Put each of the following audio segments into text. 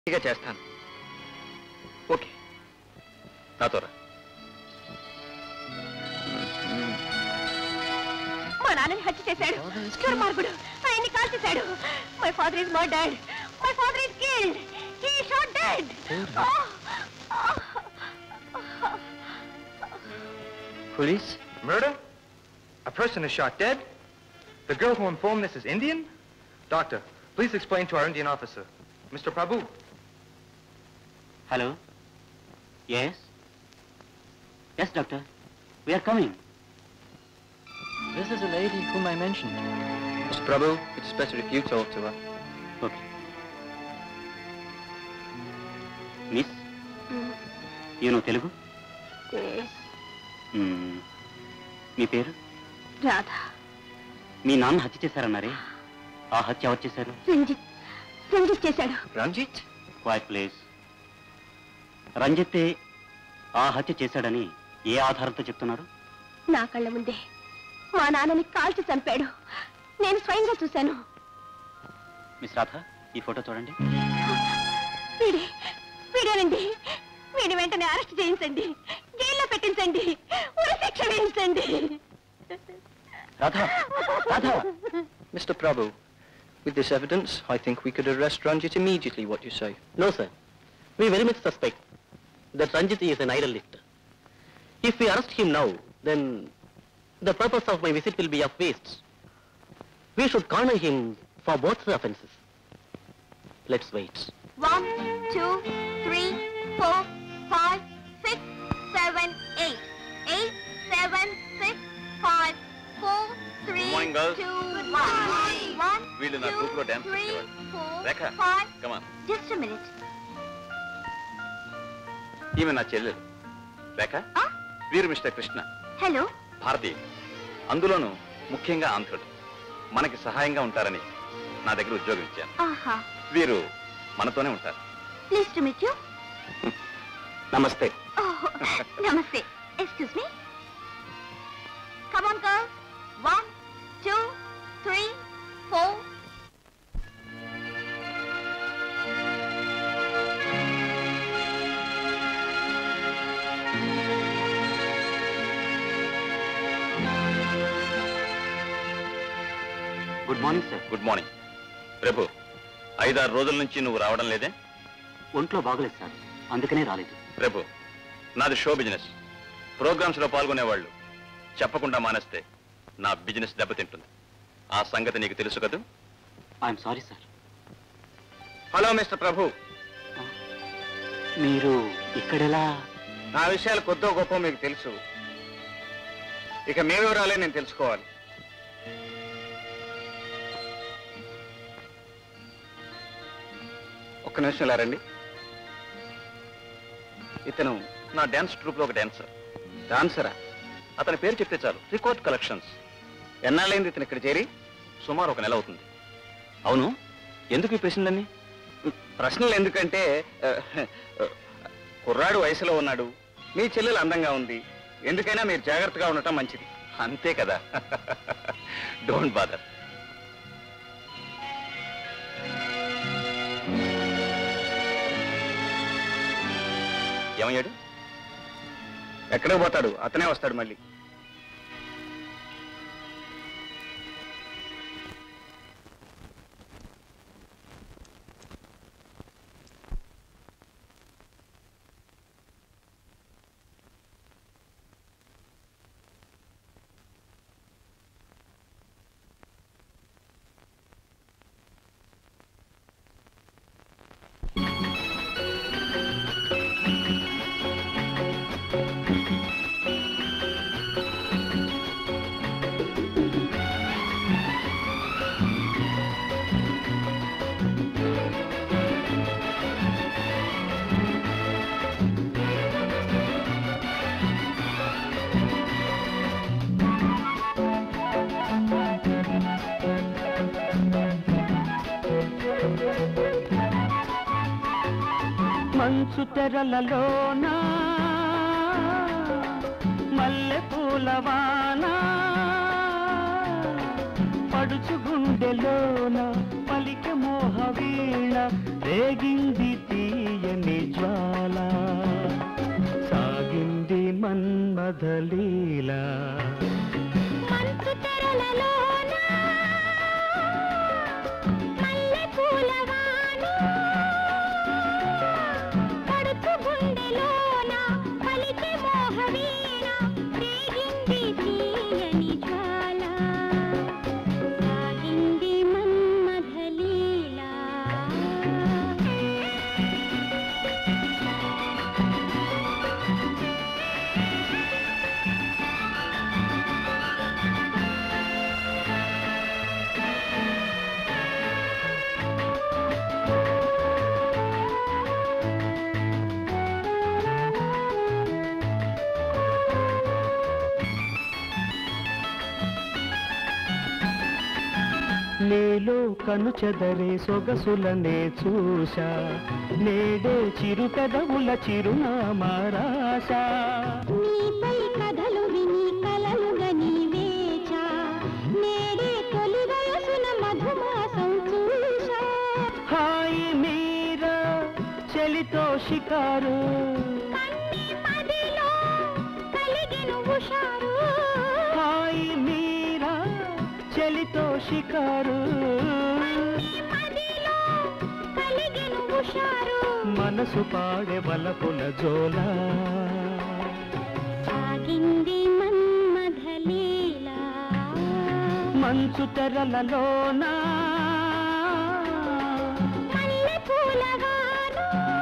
ఇక చేస్తాను ఓకే నాతో రా మా నాన్నని హత్య చేశాడు దుర్మార్గుడు ఆయన్ని కాల్ చేశాడు my father is murdered my father is killed he shot dead Police? Murder? A person is shot dead? The girl who informed this is Indian? Doctor, please explain to our Indian officer. Mr. Prabhu, hello yes yes doctor we're coming This is a lady whom I mentioned. Mr. Prabhu, it's better if you talk to her. Okay miss ఈయన తెలుగు మ్మ్. మీ పేరు రాధా మీ నాన్న హత్య చేశారన్నారే ఆ హత్య ఎవరు చేశారు రంజిత్ రంజిత్ చేశాడు Ranjit? Quiet place రంజిత్తే ఆ హత్య చేశాడని ఏ ఆధారంతో చెప్తున్నారు నా కళ్ళ ముందే మా నాన్నని కాల్చి చంపాడు నేను స్వయంగా చూశాను మిస్ రాధ ఈ ఫోటో చూడండి వీడే వీడేనండి వీడి వెంటనే అరెస్ట్ చేయించండి జైల్లో పెట్టించండి ఉరి శిక్ష వేయించండి Radha Radha Mr. Prabhu, with this evidence, I think we could arrest Ranjit immediately, what you say. No, sir. We very much suspect that Ranjit is an idealist. If we arrest him now, then the purpose of my visit will be of waste. We should corner him for both the offences. Let's wait. One two three four five six seven eight eight seven six five four three Good morning, girls. Two one one వీళ్ళు నా group లో dance three చేసేవాళ్ళు. Four Rekha, five come on. Just minute ఈమె నా చెల్లెలు రేఖ వీరు mister Krishna hello భారతీయ అందులోనూ ముఖ్యంగా ఆంధ్రుడు మనకి సహాయంగా ఉంటారని నా దగ్గర ఉద్యోగం ఇచ్చాను ఆహా వీరు మనతోనే ఉంటారు ప్లీజ్ టు మీట్ యూ నమస్తే నమస్తే excuse me come on girls one two three four good morning sir good morning Prabhu ఐదారు రోజుల నుంచి నువ్వు రావడం లేదే ఒంట్లో బాగలేదు సార్ అందుకనే రాలేదు ప్రభు నాది షో బిజినెస్ ప్రోగ్రామ్స్ లో పాల్గొనేవాళ్ళు చెప్పకుండా మానేస్తే నా బిజినెస్ దెబ్బతింటుంది ఆ సంగతి నీకు తెలుసు కదూ I'm sorry sir hello mister Prabhu మీరు ఇక్కడెలా నా విషయాలు కొద్దో గొప్ప మీకు తెలుసు ఇక మీ వివరాలే నేను తెలుసుకోవాలి ఒక్క నిమిషం ఇలా రండి ఇతను నా డ్యాన్స్ ట్రూప్ లో ఒక డాన్సర్ డాన్సరా అతని పేరు చెప్తే చాలు రికార్డ్ కలెక్షన్స్ ఎన్నాళ్ళైంది ఇతను ఇక్కడ చేరి సుమారు ఒక నెల అవుతుంది అవును ఎందుకు ఈ ప్రశ్నలన్నీ ప్రశ్నలు ఎందుకంటే ఆ, ఆ, కుర్రాడు వయసులో ఉన్నాడు మీ చెల్లెలు అందంగా ఉంది ఎందుకైనా మీరు జాగ్రత్తగా ఉండటం మంచిది అంతే కదా డోంట్ బాదర్ ఏమయ్యాడు ఎక్కడికి పోతాడు అతనే వస్తాడు మళ్ళీ మంచు తెరలలోన మల్లె పూలవాన పడుచు గుండెలోన పలిక మోహ వీణ రేగింది మన్మథలీలా మంచు తెరలలోన మల్లెపూల వాన పడుచు గుండెలోన పలికే మోహవీణ రేగింది తీయని జ్వాల సాగింది మన్మథలీలా నీలో కను చెదరే సొగసులనే చూశా నేడే చిరు పెదవుల చిరునామా రాశా నీపై కథలు విని కలలుగా నీవేచా నేడే తొలి వయసున మధుమాసం చూశా హాయి మీరా చెలితో షికారు కన్ని మదిలో కలిగెను హుషారు హాయి మీరా చెలితో షికారు కన్ని మదిలో కలిగెను హుషారు మనసు పాడే వలపుల జోలా సాగింది మన్మథలీలా మంచు తెరలలోనా మల్లెపూల వాన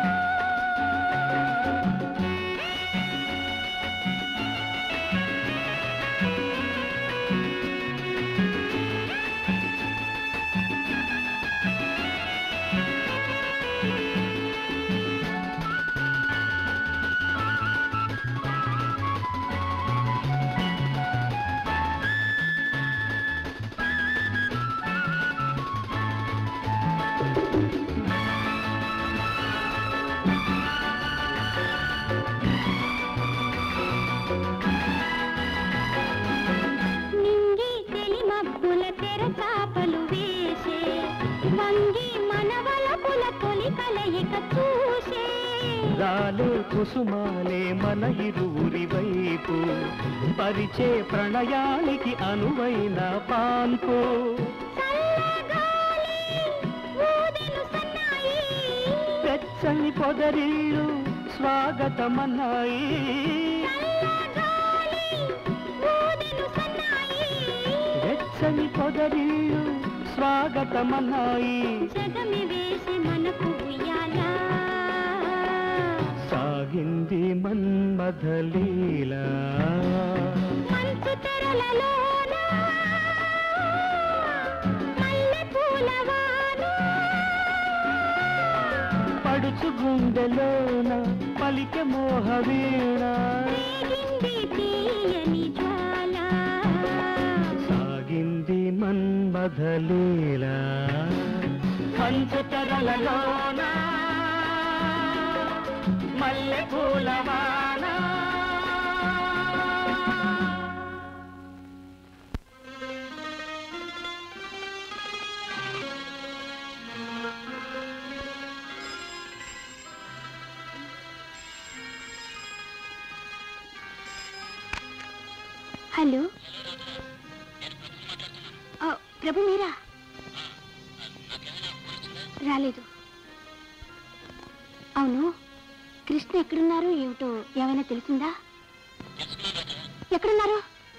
నింగి తెలి మబ్బుల తెర చాపలు వేసే వంగి మనవలపుల తొలి కలయిక చూసే రాలే కుసుమాలే మన ఇరువురి వైపు పరిచే ప్రణయానికి అనువైన పాన్పు చల్లగాలి ఊదెను సన్నాయి వెచ్చని పొదరిల్లు స్వాగతమన్నాయి చల్లగాలి ఊదెను సన్నాయి వెచ్చని పొదరిల్లు స్వాగతమన్నాయి జగమి వేసి మనకు ఉయ్యాలా సాగింది మన్మథలీలా మంచు తెరలలోన మల్లెపూల వాన పడుచు గుండెలోన పలిక మోహవీణ రేగింది తీయని జ్వాల సాగింది మన్మథలీలా కంచు తెరలలోన మల్లె పూలవాన హలో ఆ, ప్రభు మీరా రాలేదు అవును కృష్ణ ఎక్కడున్నారు ఏమిటో ఏమైనా తెలిసిందా ఎక్కడున్నారు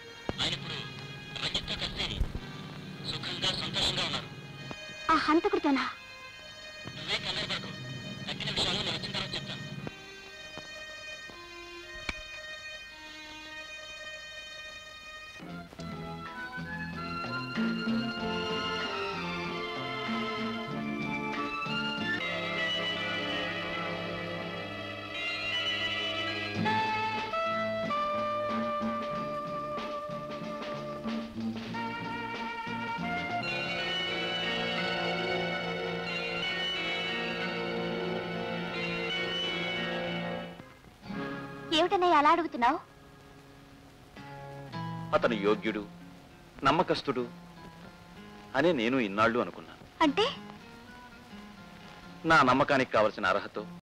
ఆ హంతకుడితోనా ఏమిటన్నయ్య అలా అడుగుతున్నావు అతను యోగ్యుడు నమ్మకస్తుడు అనే నేను ఇన్నాళ్ళు అనుకున్నాను అంటే నా నమ్మకానికి కావలసిన అర్హత